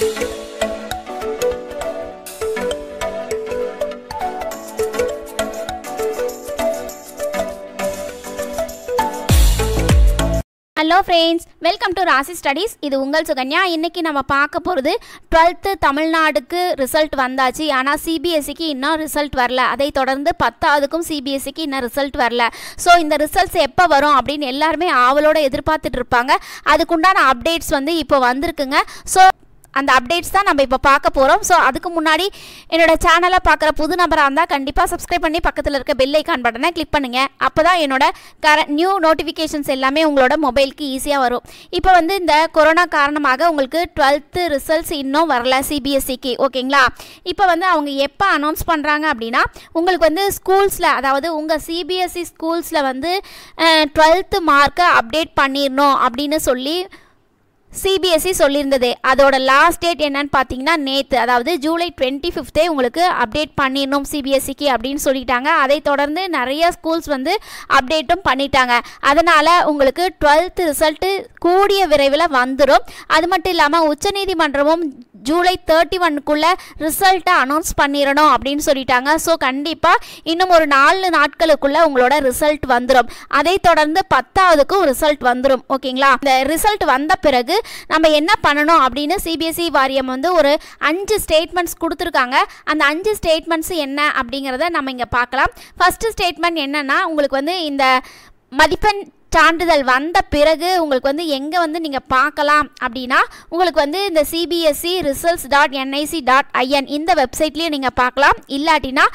hello friends welcome to Rasi studies இது உங்கள் சுகன்யா இன்னைக்கு நம்ம பார்க்க போகிறது டுவெல்த்து தமிழ்நாடுக்கு ரிசல்ட் வந்தாச்சு ஆனால் சிபிஎஸ்சிக்கு இன்னும் ரிசல்ட் வரல அதை தொடர்ந்து பத்தாவதுக்கும் சிபிஎஸ்சிக்கு இன்னும் ரிசல்ட் வரல ஸோ இந்த ரிசல்ட்ஸ் எப்போ வரும் அப்படின்னு எல்லாருமே ஆவலோட எதிர்பார்த்துட்டு இருப்பாங்க அதுக்குண்டான அப்டேட்ஸ் வந்து இப்போ வந்திருக்குங்க ஸோ அந்த அப்டேட்ஸ் தான் நம்ம இப்போ பார்க்க போகிறோம் ஸோ அதுக்கு முன்னாடி என்னோட சேனலை பார்க்குற புது நபராக இருந்தால் கண்டிப்பாக சப்ஸ்கிரைப் பண்ணி பக்கத்தில் இருக்க பெல் ஐக்கான் பட்டனை கிளிக் பண்ணுங்கள் அப்போ தான் என்னோட கர நியூ நோட்டிஃபிகேஷன்ஸ் எல்லாமே உங்களோட மொபைலுக்கு ஈஸியாக வரும் இப்போ வந்து இந்த கொரோனா காரணமாக உங்களுக்கு டுவெல்த்து ரிசல்ட்ஸ் இன்னும் வரல சிபிஎஸ்சிக்கு ஓகேங்களா இப்போ வந்து அவங்க எப்போ அனௌன்ஸ் பண்ணுறாங்க அப்படின்னா உங்களுக்கு வந்து ஸ்கூல்ஸில் அதாவது உங்கள் சிபிஎஸ்சி ஸ்கூல்ஸில் வந்து டுவெல்த்து மார்க்கை அப்டேட் பண்ணிடணும் அப்படின்னு சொல்லி சிபிஎஸ்சி சொல்லியிருந்தது அதோட லாஸ்ட் டேட் என்னன்னு பார்த்தீங்கன்னா நேற்று அதாவது ஜூலை டுவெண்ட்டி ஃபிஃப்த்தே உங்களுக்கு அப்டேட் பண்ணிடணும் சிபிஎஸ்சிக்கு அப்படின்னு சொல்லிட்டாங்க அதை தொடர்ந்து நிறைய ஸ்கூல்ஸ் வந்து அப்டேட்டும் பண்ணிட்டாங்க அதனால் உங்களுக்கு டுவெல்த் ரிசல்ட்டு கூடிய விரைவில் வந்துடும் அது மட்டும் இல்லாமல் உச்சநீதிமன்றமும் ஜூலை தேர்ட்டி ஒன்னுக்குள்ளே ரிசல்ட்டை அனௌன்ஸ் பண்ணிடணும் அப்படின்னு சொல்லிட்டாங்க ஸோ கண்டிப்பாக இன்னும் ஒரு நாலு நாட்களுக்குள்ளே உங்களோட ரிசல்ட் வந்துடும் அதை தொடர்ந்து பத்தாவதுக்கும் ரிசல்ட் வந்துடும் ஓகேங்களா இந்த ரிசல்ட் வந்த பிறகு நம்ம என்ன பண்ணணும் அப்படின்னு சிபிஎஸ்சி வாரியம் வந்து ஒரு அஞ்சு ஸ்டேட்மெண்ட்ஸ் கொடுத்துருக்காங்க அந்த அஞ்சு ஸ்டேட்மெண்ட்ஸ் என்ன அப்படிங்கிறத நம்ம இங்கே பார்க்கலாம் ஃபஸ்ட்டு ஸ்டேட்மெண்ட் என்னென்னா உங்களுக்கு வந்து இந்த மதிப்பெண் சான்றிதழ் வந்த பிறகு உங்களுக்கு வந்து எங்கே வந்து நீங்கள் பார்க்கலாம் அப்படின்னா உங்களுக்கு வந்து இந்த CBSE results dot NIC dot IN இந்த வெப்சைட்லேயும் நீங்கள் பார்க்கலாம் இல்லாட்டினா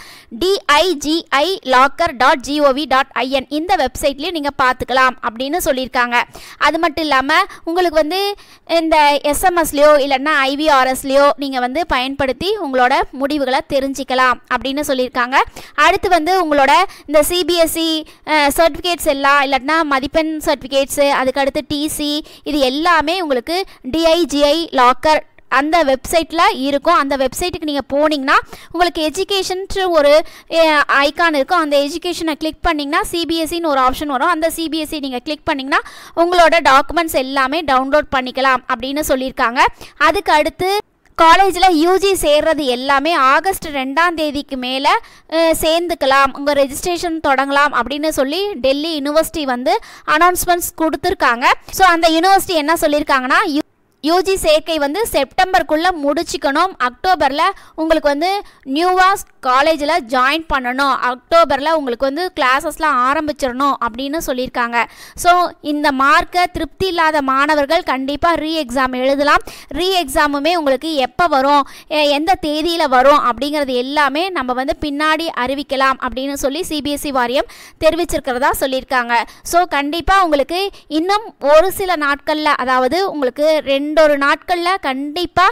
DIGI locker dot GOV dot IN இந்த வெப்சைட்லேயும் நீங்கள் பார்த்துக்கலாம் அப்படின்னு சொல்லியிருக்காங்க அது மட்டும் இல்லாமல் உங்களுக்கு வந்து இந்த எஸ்எம்எஸ்லையோ இல்லைன்னா ஐவிஆர்எஸ்லையோ நீங்கள் வந்து பயன்படுத்தி உங்களோட முடிவுகளை தெரிஞ்சுக்கலாம் அப்படின்னு சொல்லியிருக்காங்க அடுத்து வந்து உங்களோட இந்த சிபிஎஸ்சி சர்டிஃபிகேட்ஸ் எல்லாம் இல்லாட்டினா மதிப்பெண் சர்டிஃபிகேட்ஸு அதுக்கடுத்து டிசி இது எல்லாமே உங்களுக்கு டிஐஜிஐ லாக்கர் அந்த வெப்சைட்டில் இருக்கும் அந்த வெப்சைட்டுக்கு நீங்கள் போனீங்கன்னா உங்களுக்கு எஜுகேஷன்ட்டு ஒரு ஐக்கான் இருக்கும் அந்த எஜுகேஷனை கிளிக் பண்ணிங்கன்னா சிபிஎஸ்சின்னு ஒரு ஆப்ஷன் வரும் அந்த சிபிஎஸ்சி நீங்கள் கிளிக் பண்ணிங்கன்னா உங்களோட டாக்குமெண்ட்ஸ் எல்லாமே டவுன்லோட் பண்ணிக்கலாம் அப்படின்னு சொல்லியிருக்காங்க அதுக்கு அடுத்து காலேஜில் யூஜி சேர்றது எல்லாமே ஆகஸ்ட் ரெண்டாம் தேதிக்கு மேலே சேர்ந்துக்கலாம் உங்கள் ரெஜிஸ்ட்ரேஷன் தொடங்கலாம் அப்படின்னு சொல்லி டெல்லி யூனிவர்சிட்டி வந்து அனௌன்ஸ்மெண்ட்ஸ் கொடுத்துருக்காங்க ஸோ அந்த யூனிவர்சிட்டி என்ன சொல்லியிருக்காங்கன்னா யூஜி சேர்க்கை வந்து செப்டம்பருக்குள்ளே முடிச்சுக்கணும் அக்டோபரில் உங்களுக்கு வந்து நியூவாக காலேஜில் ஜாயின் பண்ணணும் அக்டோபரில் உங்களுக்கு வந்து கிளாஸஸ்லாம் ஆரம்பிச்சிடணும் அப்படின்னு சொல்லியிருக்காங்க ஸோ இந்த மார்க்கை திருப்தி இல்லாத மாணவர்கள் கண்டிப்பாக ரீ எக்ஸாம் எழுதலாம் ரீ எக்ஸாமுமே உங்களுக்கு எப்போ வரும் எந்த தேதியில் வரும் அப்படிங்கிறது எல்லாமே நம்ம வந்து பின்னாடி அறிவிக்கலாம் அப்படின்னு சொல்லி சிபிஎஸ்சி வாரியம் தெரிவிச்சிருக்கிறதா சொல்லியிருக்காங்க ஸோ கண்டிப்பாக உங்களுக்கு இன்னும் ஒரு சில நாட்களில் அதாவது உங்களுக்கு ரெண்டொரு நாட்களில் கண்டிப்பாக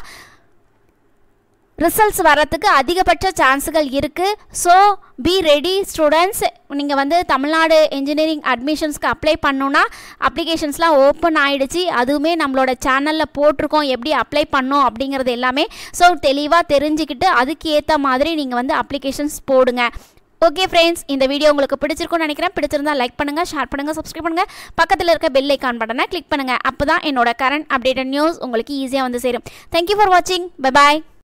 ரிசல்ட்ஸ் வரத்துக்கு அதிகபட்ச சான்ஸுகள் இருக்குது ஸோ பி ரெடி ஸ்டூடெண்ட்ஸ் நீங்கள் வந்து தமிழ்நாடு இன்ஜினியரிங் அட்மிஷன்ஸ்க்கு அப்ளை பண்ணோன்னா அப்ளிகேஷன்ஸ்லாம் ஓப்பன் ஆகிடுச்சு அதுவுமே நம்மளோட சேனலில் போட்டிருக்கோம் எப்படி அப்ளை பண்ணோம் அப்படிங்கிறது எல்லாமே ஸோ தெளிவாக தெரிஞ்சுக்கிட்டு அதுக்கு ஏற்ற மாதிரி நீங்கள் வந்து அப்ளிகேஷன்ஸ் போடுங்க ஓகே ஃப்ரெண்ட்ஸ் இந்த வீடியோ உங்களுக்கு பிடிச்சிருக்கும்னு நினைக்கிறேன் பிடிச்சிருந்தா லைக் பண்ணுங்கள் ஷேர் பண்ணுங்கள் சப்ஸ்கிரைப் பண்ணுங்கள் பக்கத்தில் இருக்க பெல் ஐக்கான் பட்டனை கிளிக் பண்ணுங்கள் அப்போ தான் என்னோட கரண்ட் அப்டேட்டட் நியூஸ் உங்களுக்கு ஈஸியாக வந்து சேரும் தேங்க்யூ ஃபார் வாட்சிங் பை பாய்